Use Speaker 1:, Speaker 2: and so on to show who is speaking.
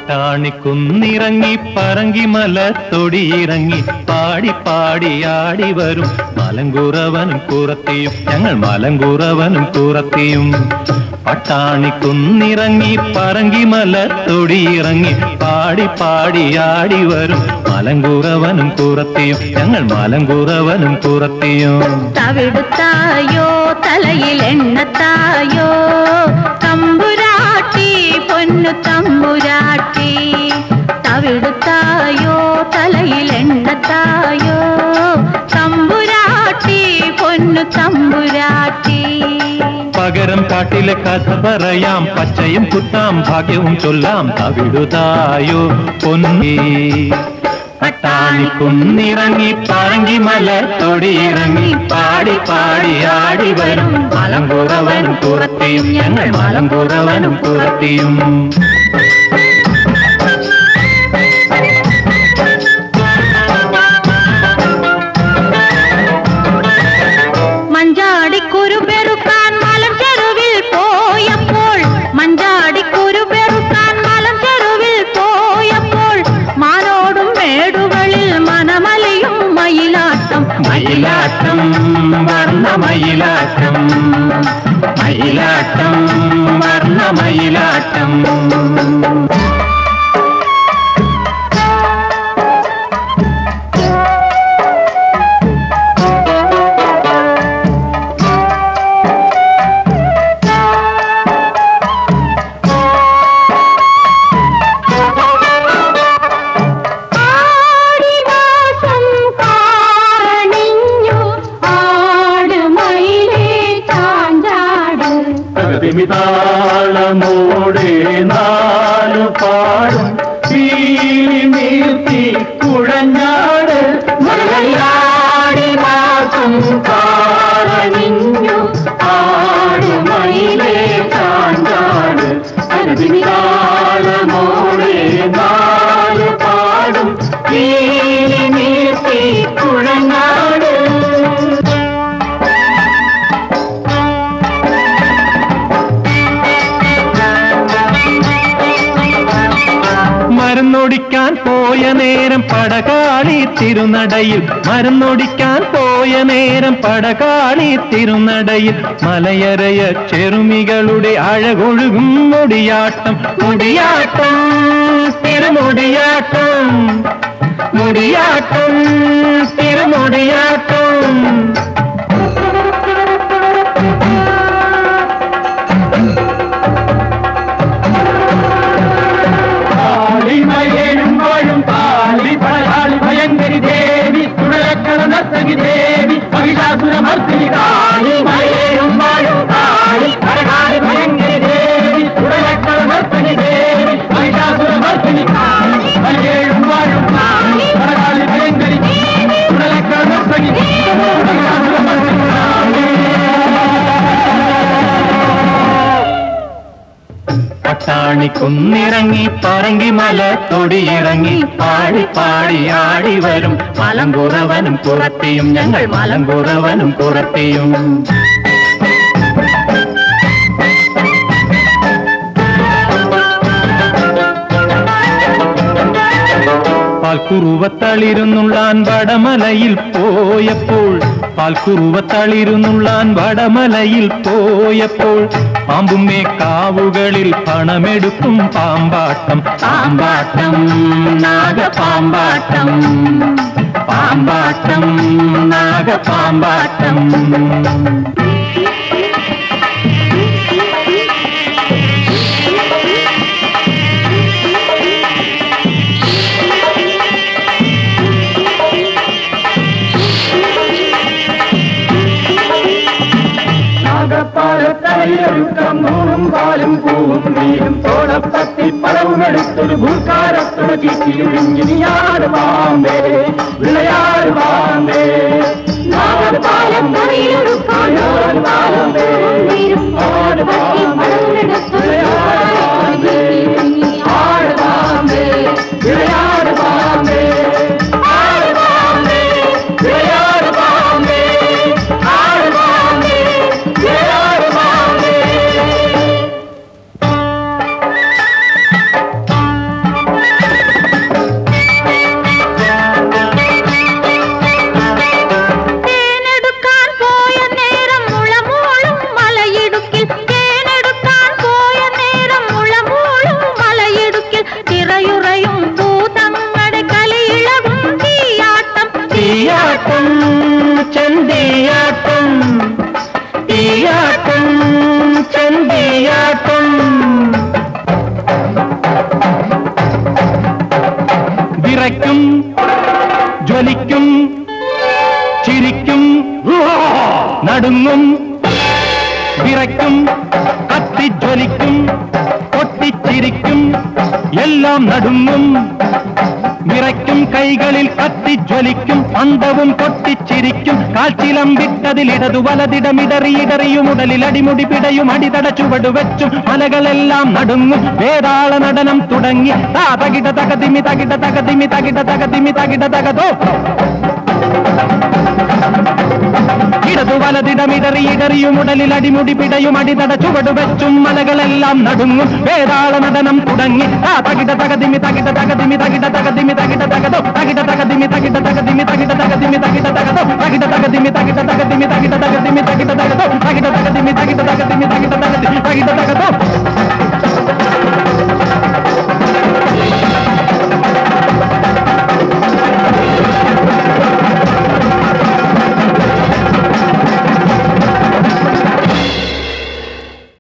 Speaker 1: പട്ടാണിക്കുന്നിറങ്ങി പറങ്കി മലത്തൊടിയിറങ്ങി പാടി പാടി ആടി വരും മലങ്കുറവനും കുറത്തിയും ഞങ്ങൾ മലങ്കുറവനും കുറത്തിയും പട്ടാണിക്കുന്നിറങ്ങി പറങ്കി മലത്തൊടിയിറങ്ങി പാടി പാടി ആടി വരും മലങ്കുറവനും കുറത്തിയും ഞങ്ങൾ മലങ്കുറവനും കുറത്തിയും
Speaker 2: തവിടുത്തായോ തലയിൽ എണ്ണത്തായോ തമ്പുരാട്ടി പൊന്നു തമ്പുരാട്ടി തവിടുത്തായോ തലയിൽ എണ്ണത്തായോ തമ്പുരാട്ടി പൊന്നു തമ്പുരാട്ടി
Speaker 1: പകരം കാട്ടിലെ കഥ പറയാം പച്ചയും കുത്താം ഭാഗ്യവും ചൊല്ലാം തവിടുതായോ പൊന്നി പട്ടാണിക്കുന്നിറങ്ങി പറങ്കി മല തൊടിയിറങ്ങി പാടി പാടി ആടി വരും മലങ്കുറവനും കുറത്തിയും ഞങ്ങൾ മലങ്കുറവനും കുറത്തിയും
Speaker 2: മഞ്ചാടിക്കുരു പെറുക്കാൻ മലം ചെരുവിൽ പോയപ്പോൾ മഞ്ചാടിക്കുരു പെറുക്കാൻ മലം ചെരുവിൽ പോയപ്പോൾ മാനോടും മേടുകളിൽ മനമലിയും മയിലാട്ടം
Speaker 1: മയിലാട്ടം വർണ്ണ മയിലാട്ടം മയിലാട്ടം വർണ്ണ മയിലാട്ടം
Speaker 2: ആടിവാസം കാണിഞ്ഞു ആടുമയിലേ ചാഞ്ചാട്
Speaker 1: പ്രതിമിതാളമോടെ നാലു പാടും തീലി നീർത്തി കുഴഞ്ഞാട് മലയാടി മാസം കാളണിഞ്ഞു ആടുമയിലേ ചാണ്ടാട് പ്രതിമിതാളമോടെ നാലു പാടും തീലി നീർത്തി കുഴഞ്ഞാട് മരുന്നൊടിക്കാൻ പോയ നേരം പടകാളി തിരുനടയിൽ മരുന്നൊടിക്കാൻ പോയ നേരം പടകാളി തിരുനടയിൽ മലയരയ ചെറുമികളുടെ അഴകൊഴുകും മുടിയാട്ടം മുടിയാട്ടം തിരുമുടിയാട്ടം മുടിയാട്ടം തിരുമുടിയാട്ടം പാളിമയേഴുമ്പോഴും പാളി പടയാളി ഭയങ്കരി ദേവി തുഴക്കണ നർത്തകി ദേവി മഹിഷാസുരമർത്തിനി കാളിമയേഴുമ്പോഴും പാളി പടയാളി ഭയങ്കരി ദേവി തുഴക്കണ നർത്തകി ദേവി മഹിഷാസുരമർത്തിനി കാളിമയേഴുമ്പോഴും പാളി പടയാളി ഭയങ്കരി തുഴക്കണ നർത്തകി പട്ടാണിക്കുന്നിറങ്ങി പറങ്കി മല തൊടിയിറങ്ങി പാടി പാടി ആടി വരും മലങ്കുറവനും കുറത്തിയും ഞങ്ങൾ മലങ്കുറവനും കുറത്തിയും പാൽക്കുറുവത്തളിരുന്നുള്ളാൻ വടമലയിൽ പോയപ്പോൾ പാൽക്കുറുവത്തളിരുന്നുള്ളാൻ വടമലയിൽ പോയപ്പോൾ പാമ്പുമേ കാവുകളിൽ പണമെടുക്കും പാമ്പാട്ടം പാമ്പാട്ടം നാഗപാമ്പാട്ടം പാമ്പാട്ടം നാഗപാമ്പാട്ടം നാഗപ്പാലത്തലയൊരുക്കം നൂറും പാലും പൂവും നീരും തോടപ്പത്തി പടവുമെടുത്തൊരു ഭൂക്കാരത്തൊരു ചീറ്റിയൊഴിഞ്ഞിനിയാട് പാമ്പേ വിളയാട് പാമ്പേ
Speaker 2: നാഗപാലം തലയിലൊരുക്കാൻ പാമ്പേ ആട് പറ്റി പടവെടുത്തൊരു
Speaker 1: ആട് പാമ്പേ വിളയാട് പാമ്പേ ആട് പാമ്പേ വിളയാട് പാമ്പേ ആട് പാമ്പേ വിളയാട് പാമ്പേ ചെണ്ടിയാട്ടം തീയാട്ടം ചെണ്ടിയാട്ടം വിറയ്ക്കും ജ്വലിക്കും ചിരിക്കും നടുങ്ങും വിറയ്ക്കും കത്തിജ്വലിക്കും പൊട്ടിച്ചിരിക്കും എല്ലാം നടുങ്ങും വിറയ്ക്കും കൈകളിൽ കത്തിജ്വലിക്കും അന്തവും പൊട്ടിച്ചിരിക്കും കാൽച്ചിലം വിട്ടതിൽ ഇടതു വലതിടമിടറിയിടറിയും ഉടലിൽ അടിമുടി പിടയും അടിതട ചുവട് വെച്ചും മലകളെല്ലാം നടുങ്ങും വേതാള നടനം തുടങ്ങി താ തകിട തകതിമി തകിട തകതിമി തകിട തകതിമി തകിട തകതോ ഇടതു വലതിടമിടറി ഇടറിയും ഉടലിൽ അടിമുടി പിടയും അടിതട ചുവട് വെച്ചും മലകളെല്ലാം നടുങ്ങും വേതാള നടനം തുടങ്ങി ആ തകിട തകതിമി തകിട തകതിമി തകിട തകതിമി തകിട തകതോ തകിട തകതിമി തകിട തകതിമി തകിട തകതിമി തകിട തകതോ തകിട തകതിമി തകിട തകതിമി തകിട തകതിമി തകിട തകതോ തകിട തകതിമി തകിട തകതിമി തകിട തകതി തകിട തകതോ